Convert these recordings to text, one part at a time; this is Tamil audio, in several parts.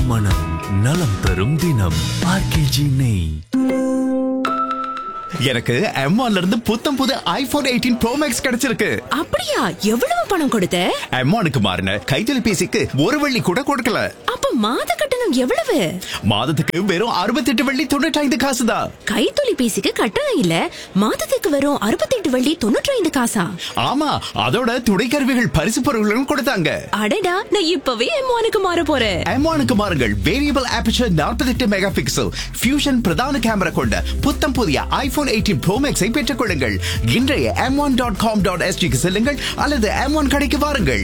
மனம் நலம் தரும் தினம் ஆர்கேஜி நெய் எனக்கு M1ல இருந்து புத்தம் புது ஐபோன் எயிட்டீன் ப்ரோ மேக்ஸ் கிடைச்சிருக்கு அப்படியா எவ்வளவு பணம் கொடுத்த M1க்கு மாறின கைத்தொலைபேசிக்கு ஒரு வெள்ளி கூட கொடுக்கல அப்ப மாத கட்டணம் எவ்வளவு மாதத்துக்கு வெறும் 68 வெள்ளி தொண்ணூற்றி ஐந்து காசு தான் கைத்தொலைபேசிக்கு கட்டணம் இல்ல மாதத்துக்கு வரும் அறுபத்தெட்டு வள்ளி தொண்ணூற்றி ஐந்து காசா ஆமா அதோட துணைக்கருவிகள் பரிசு பொருட்களும் கொடுத்தாங்க அடடா நான் இப்பவே எம்மானுக்கு மாற போறேன் M1க்கு மாறுங்கள் variable aperture 48 mega pixel fusion பிரதான கேமரா கொண்ட புத்தம் புதிய ஐபோன் எயிட்டீன் ப்ரோ மேக்ஸை பெற்றுக் கொள்ளுங்கள் இன்றைய M one dot com dot எஸ்டிக்கு செல்லுங்கள் அல்லது எம் ஒன் கடைக்கு வாருங்கள்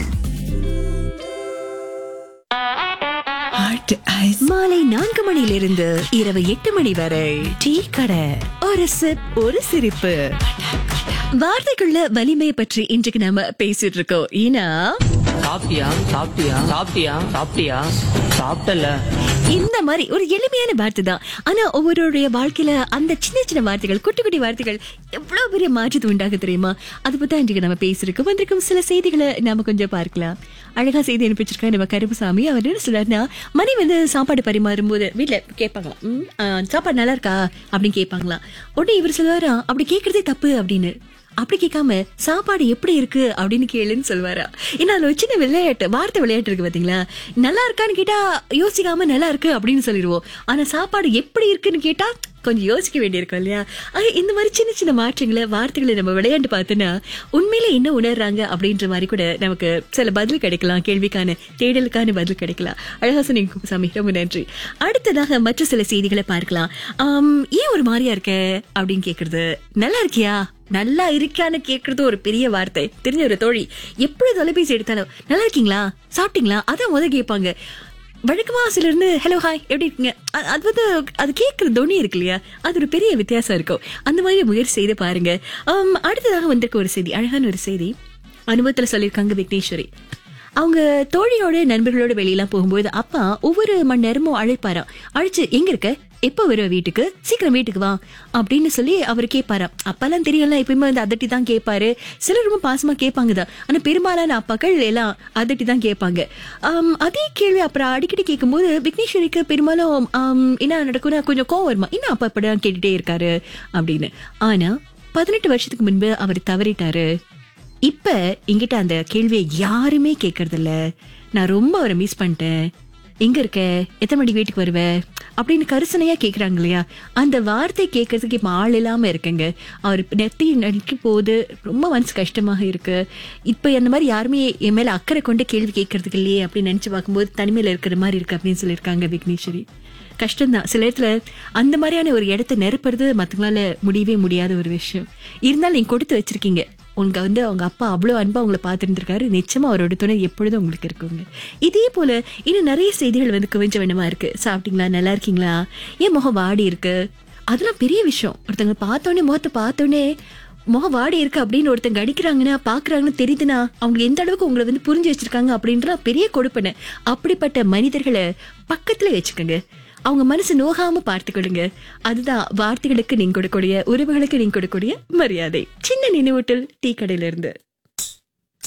மாலை நான்கு மணியிலிருந்து இரவு எட்டு மணி வரை டீ கடை ஒரு சிப் ஒரு சிரிப்பு வார்த்தைக்குள்ள வலிமையை பற்றி இன்றைக்கு நாம பேசிட்டு இருக்கோம் ஏன்னா சாப்பிட்டியா சாப்பிட்டியா சாப்பிட்டியா சாப்பிட்டியா சாப்பிட்டல இந்த மாதிரி ஒரு எளிமையான வார்த்தை தான் ஆனா ஒவ்வொருடைய வாழ்க்கையில அந்த சின்ன சின்ன வார்த்தைகள் குட்டி குட்டி வார்த்தைகள் எவ்வளவு பெரிய மாற்றத்தை உண்டாக தெரியுமா அது பத்தி இன்றைக்கு நம்ம பேசிருக்கோம் வந்திருக்கும் சில செய்திகளை நாம கொஞ்சம் பார்க்கலாம் அழகா செய்தி அனுப்பிச்சிருக்காங்க நம்ம கருப்புசாமி அவர் என்ன சொல்றாருன்னா மணி வந்து சாப்பாடு பரிமாறும் போது வீட்டுல கேட்பாங்களாம் "ம், ஆ, சாப்பாடு நல்லா இருக்கா அப்படின்னு கேட்பாங்களாம் உடனே இவர் சொல்லுவாரா அப்படி கேக்குறதே தப்பு அப்படின்னு அப்படி கேட்காம சாப்பாடு எப்படி இருக்கு அப்படின்னு கேளுன்னு சொல்லுவாரா ஏன்னா அதுல ஒரு சின்ன விளையாட்டு வார்த்தை விளையாட்டு இருக்கு பாத்தீங்களா நல்லா இருக்கான்னு கேட்டா யோசிக்காம நல்லா இருக்கு அப்படின்னு சொல்லிடுவோம் ஆனா சாப்பாடு எப்படி இருக்குன்னு கேட்டா கொஞ்சம் யோசிக்க வேண்டியிருக்கும் இல்லையா ஆக இந்த மாதிரி சின்ன சின்ன மாற்றங்களை வார்த்தைகளை நம்ம விளையாண்டு பார்த்தோன்னா உண்மையில என்ன உணர்றாங்க அப்படின்ற மாதிரி கூட நமக்கு சில பதில் கிடைக்கலாம் கேள்விக்கான தேடலுக்கான பதில் கிடைக்கலாம் அழகா சொன்னீங்க சாமி ரொம்ப நன்றி அடுத்ததாக மற்ற சில செய்திகளை பார்க்கலாம் ஆம், ஏன் ஒரு மாதிரியா இருக்க அப்படின்னு கேக்குறது நல்லா இருக்கியா நல்லா இருக்கான்னு கேக்குறது ஒரு பெரிய வார்த்தை தெரிஞ்ச ஒரு தோழி எப்படி தொலைபேசி எடுத்தாலும் நல்லா இருக்கீங்களா சாப்பிட்டீங்களா அதான் முத கேட்பாங்க வழக்கமா சில இருந்து ஹலோ ஹாய் எப்படி இருக்கீங்க அ- அது வந்து அது கேட்குற தொனி இருக்கு இல்லையா அது ஒரு பெரிய வித்தியாசம் இருக்கும் அந்த மாதிரி முயற்சி செய்து பாருங்க ஆம், அடுத்ததாக வந்திருக்க ஒரு செய்தி அழகான ஒரு செய்தி அனுபவத்துல சொல்லியிருக்காங்க விக்னேஸ்வரி அவங்க தோழியோட நண்பர்களோட வெளியெல்லாம் போகும்போது அப்பா ஒவ்வொரு மணி நேரமும் அழைப்பாராம் அழைச்சு எங்க இருக்க எப்போ வருவ வீட்டுக்கு சீக்கிரம் வீட்டுக்கு வா அப்படின்னு சொல்லி அவர் கேட்பாராம் அப்பெல்லாம் தெரியல எப்பயுமே வந்து அதட்டி தான் கேட்பாரு சிலர் ரொம்ப பாசமா கேட்பாங்க தான் ஆனா பெரும்பாலான அப்பாக்கள் எல்லாம் அதட்டி தான் கேட்பாங்க ஆம், அதே கேள்வி அப்புறம் அடிக்கடி கேட்கும்போது விக்னேஸ்வரிக்கு பெரும்பாலும் ஆம், என்ன நடக்கும்னா கொஞ்சம் கோவம் வருமா என்ன அப்பா இப்படிதான் கேட்டுட்டே இருக்காரு அப்படின்னு ஆனா பதினெட்டு வருஷத்துக்கு முன்பு அவர் தவறிட்டாரு இப்ப என்கிட்ட அந்த கேள்வியை யாருமே கேட்கறது இல்ல நான் ரொம்ப அவரை மிஸ் பண்ணிட்டேன் எங்க இருக்க எத்தனை மணிக்கு வீட்டுக்கு வருவ அப்படின்னு கரிசனையா கேக்குறாங்க இல்லையா அந்த வார்த்தை கேட்கறதுக்கு இப்ப ஆள் இல்லாம இருக்குங்க அவர் நெத்தி நடிக்க போது ரொம்ப மனசு கஷ்டமாக இருக்கு இப்ப அந்த மாதிரி யாருமே என் மேல அக்கறை கொண்டு கேள்வி கேட்கறதுக்கு இல்லையே அப்படின்னு நினைச்சு பார்க்கும்போது தனிமையில இருக்கிற மாதிரி இருக்கு அப்படின்னு சொல்லியிருக்காங்க விக்னேஸ்வரி கஷ்டம்தான் சில இடத்துல அந்த மாதிரியான ஒரு இடத்த நிரப்புறது மத்தவங்களால முடியவே முடியாத ஒரு விஷயம் இருந்தாலும் நீங்க கொடுத்து வச்சிருக்கீங்க உங்க வந்து அவங்க அப்பா அவ்வளவு அன்பா உங்களை பார்த்துருந்துருக்காரு நிச்சயமா அவரோட துணை எப்பொழுதும் உங்களுக்கு இருக்குங்க இதே போல இன்னும் நிறைய செய்திகள் வந்து குவிஞ்ச வேணுமா இருக்கு சாப்பிட்டீங்களா நல்லா இருக்கீங்களா ஏன் முகம் வாடி இருக்கு அதெல்லாம் பெரிய விஷயம் ஒருத்தங்க பார்த்தோன்னே முகத்தை பார்த்தோன்னே முகம் வாடி இருக்கு அப்படின்னு ஒருத்தங்க அடிக்கிறாங்கன்னா பாக்குறாங்கன்னு தெரியுதுன்னா அவங்க எந்த அளவுக்கு உங்களை வந்து புரிஞ்சு வச்சிருக்காங்க அப்படின்ற பெரிய கொடுப்பனை அப்படிப்பட்ட மனிதர்களை பக்கத்துல வச்சுக்கோங்க அவங்க மனசு நோகாம பார்த்துக்கொள்ளுங்க அதுதான் வார்த்தைகளுக்கு நீங்க கொடுக்கக்கூடிய உறவுகளுக்கு நீங்க கொடுக்கக்கூடிய மரியாதை சின்ன நினைவூட்டல் டீ கடையில இருந்து